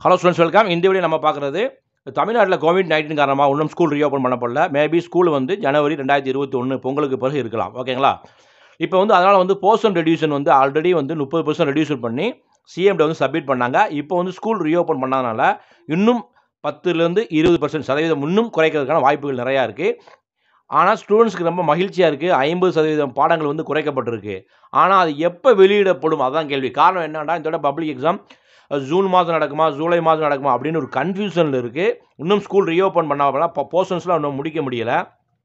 hello students welcome இந்த video நம்ம பார்க்குறது தமிழ்நாட்டில் கோவிட் நைன்டீன் காரணமாக இன்னும் ஸ்கூல் ரீஓப்பன் பண்ணப்படல மேபி ஸ்கூல் வந்து ஜனவரி ரெண்டாயிரத்தி இருபத்தி ஒன்று பொங்கலுக்கு பிறகு இருக்கலாம் ஓகேங்களா இப்போ வந்து அதனால் வந்து போர்ஷன் ரெடியூஷன் வந்து ஆல்ரெடி வந்து முப்பது பர்சன்ட் ரெடியூஷன் பண்ணி சிஎம்டி வந்து சப்மிட் பண்ணாங்க இப்போ வந்து ஸ்கூல் ரீஓப்பன் பண்ணதுனால இன்னும் பத்துலேருந்து இருபது பர்சன்ட் சதவீதம் இன்னும் குறைக்கிறதுக்கான வாய்ப்புகள் நிறையா இருக்குது ஆனால் ஸ்டூடெண்ட்ஸ்க்கு ரொம்ப மகிழ்ச்சியாக இருக்குது ஐம்பது சதவீதம் பாடங்கள் வந்து குறைக்கப்பட்டிருக்கு ஆனால் அது எப்போ வெளியிடப்படும் அதான் கேள்வி காரணம் என்னன்னா இந்த பப்ளிக் எக்ஸாம் ஜூன் மாதம் நடக்குமா ஜூலை மாதம் நடக்குமா அப்படின்னு ஒரு கன்ஃபியூஷனில் இருக்குது இன்னும் ஸ்கூல் ரீஓப்பன் பண்ணாமல் இப்போ போர்ஷன்ஸ்லாம் இன்னும் முடிக்க முடியலை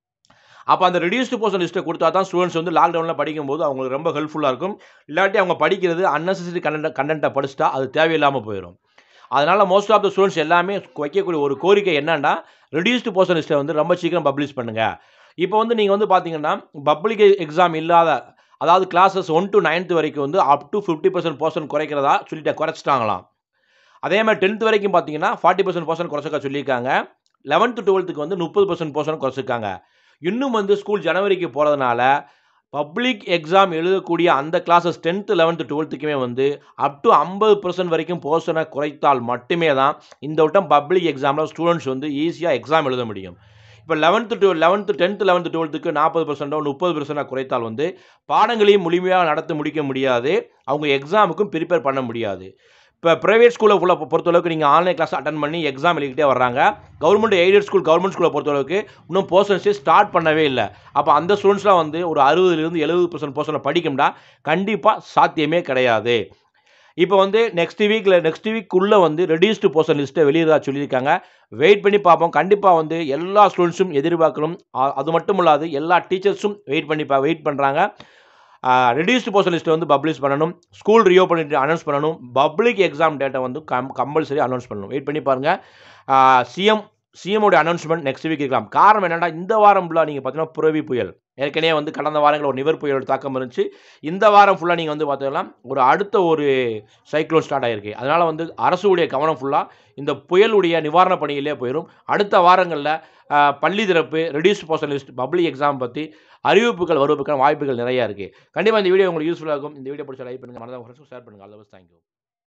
அப்போ அந்த ரெடியூஸ்டு போர்ஷன் லிஸ்ட்டை கொடுத்தா தான் ஸ்டூடெண்ட்ஸ் வந்து லாக்டவுனில் படிக்கும்போது அவங்களுக்கு ரொம்ப ஹெல்ப்ஃபுல்லாக இருக்கும் இல்லாட்டி அவங்க படிக்கிறது அன்னெசரி கண்டென்ட் கண்டென்ட்டை படிச்சுட்டா அது தேவையில்லாமல் போயிடும் அதனால் மோஸ்ட் ஆஃப் த ஸ்டூடெண்ட்ஸ் எல்லாமே வைக்கக்கூடிய ஒரு கோரிக்கை என்னன்னா ரெடியூஸ்டு போர்ஷன் லிஸ்ட்டை வந்து ரொம்ப சீக்கிரம் பப்ளிஷ் பண்ணுங்கள் இப்போ வந்து நீங்கள் வந்து பார்த்தீங்கன்னா பப்ளிக் எக்ஸாம் இல்லாத அதாவது கிளாஸஸ் ஒன் டு நைன்த் வரைக்கும் வந்து up to fifty percent portion குறைக்கிறதா சொல்லிட்டு குறைச்சிட்டாங்களாம் அதே மாதிரி டென்த் வரைக்கும் பார்த்தீங்கன்னா ஃபார்ட்டி பர்சன்ட் போர்ஷன் குறைச்சிக்க சொல்லியிருக்காங்க லெவன்த்து டுவெல்த்துக்கு வந்து முப்பது பர்சன்ட் போர்ஷன் குறைச்சிருக்காங்க இன்னும் வந்து ஸ்கூல் ஜனவரிக்கு போகிறதுனால பப்ளிக் எக்ஸாம் எழுதக்கூடிய அந்த கிளாஸஸ் டென்த்து லெவன்த்து டுவெல்த்துக்குமே வந்து அப் டு ஐம்பது பர்சன்ட் வரைக்கும் போர்ஷனை குறைத்தால் மட்டுமே தான் இந்த வட்டம் பப்ளிக் எக்ஸாமில் ஸ்டூடெண்ட்ஸ் வந்து ஈஸியாக எக்ஸாம் எழுத முடியும் இப்போ eleventh to eleventh tenth eleventh டுவெல்த்துக்கு நாற்பது பர்சன்டோ முப்பது பர்சன்டாக குறைத்தால் வந்து பாடங்களையும் முழுமையாக நடத்த முடிக்க முடியாது அவங்க எக்ஸாமுக்கும் ப்ரிப்பேர் பண்ண முடியாது இப்போ ப்ரைவேட் ஸ்கூலை ஃபுல்லாக பொறுத்தளவுக்கு நீங்கள் ஆன்லைன் கிளாஸ் அட்டன் பண்ணி எக்ஸாம் எழுதிக்கிட்டே வர்றாங்க கவர்மெண்ட் எய்டட் ஸ்கூல் கவர்மெண்ட் ஸ்கூலை பொறுத்தளவுக்கு இன்னும் போர்ஷன்ஸே ஸ்டார்ட் பண்ணவே இல்லை அப்போ அந்த ஸ்டூடெண்ட்ஸ்லாம் வந்து ஒரு அறுபதுலேருந்து எழுபது பர்சன்ட் போர்ஷனை படிக்கும்னா கண்டிப்பாக சாத்தியமே கிடையாது இப்போ வந்து நெக்ஸ்ட் வீக்கில் நெக்ஸ்ட் வீக்குள்ளே வந்து ரெடியூஸ்டு போர்ஷன் லிஸ்ட்டை வெளியிடா சொல்லியிருக்காங்க வெயிட் பண்ணி பார்ப்போம் கண்டிப்பாக வந்து எல்லா ஸ்டூடெண்ட்ஸும் எதிர்பார்க்கணும் அது மட்டும் இல்லாது எல்லா டீச்சர்ஸும் வெயிட் பண்ணி பா வெயிட் பண்ணுறாங்க ரெடியூஸ்டு போர்ஷன் லிஸ்ட்டை வந்து பப்ளிஷ் பண்ணணும் ஸ்கூல் ரீஓப்பன் அனௌன்ஸ் பண்ணணும் பப்ளிக் எக்ஸாம் டேட்டை வந்து கம் கம்பல்சரி அனௌன்ஸ் பண்ணணும் வெயிட் பண்ணி பாருங்கள் சிஎம் சிஎம்மோடைய அனௌன்ஸ்மெண்ட் நெக்ஸ்ட் வீக் இருக்கலாம் காரணம் என்னென்னா இந்த வாரம் ஃபுல்லாக நீங்கள் பார்த்தீங்கன்னா புரவி புயல் ஏற்கனவே வந்து கடந்த வாரங்களில் ஒரு நிவர் புயலோட தாக்கம் இருந்துச்சு இந்த வாரம் ஃபுல்லாக நீங்கள் வந்து பார்த்தீங்கன்னா ஒரு அடுத்த ஒரு சைக்ளோன் ஸ்டார்ட் ஆகிருக்கு அதனால் வந்து அரசுடைய கவனம் ஃபுல்லாக இந்த புயலுடைய நிவாரண பணியிலே போயிடும் அடுத்த வாரங்களில் பள்ளி திறப்பு reduce portion list public exam பற்றி அறிவிப்புகள் வருவதற்கான வாய்ப்புகள் நிறையா இருக்குது கண்டிப்பாக இந்த வீடியோ உங்களுக்கு யூஸ்ஃபுல்லாக இருக்கும் இந்த வீடியோ பிடிச்ச லைக் பண்ணுங்கள் மறந்தால் ஷேர் பண்ணுங்கள் அல்லவஸ் தேங்க்யூ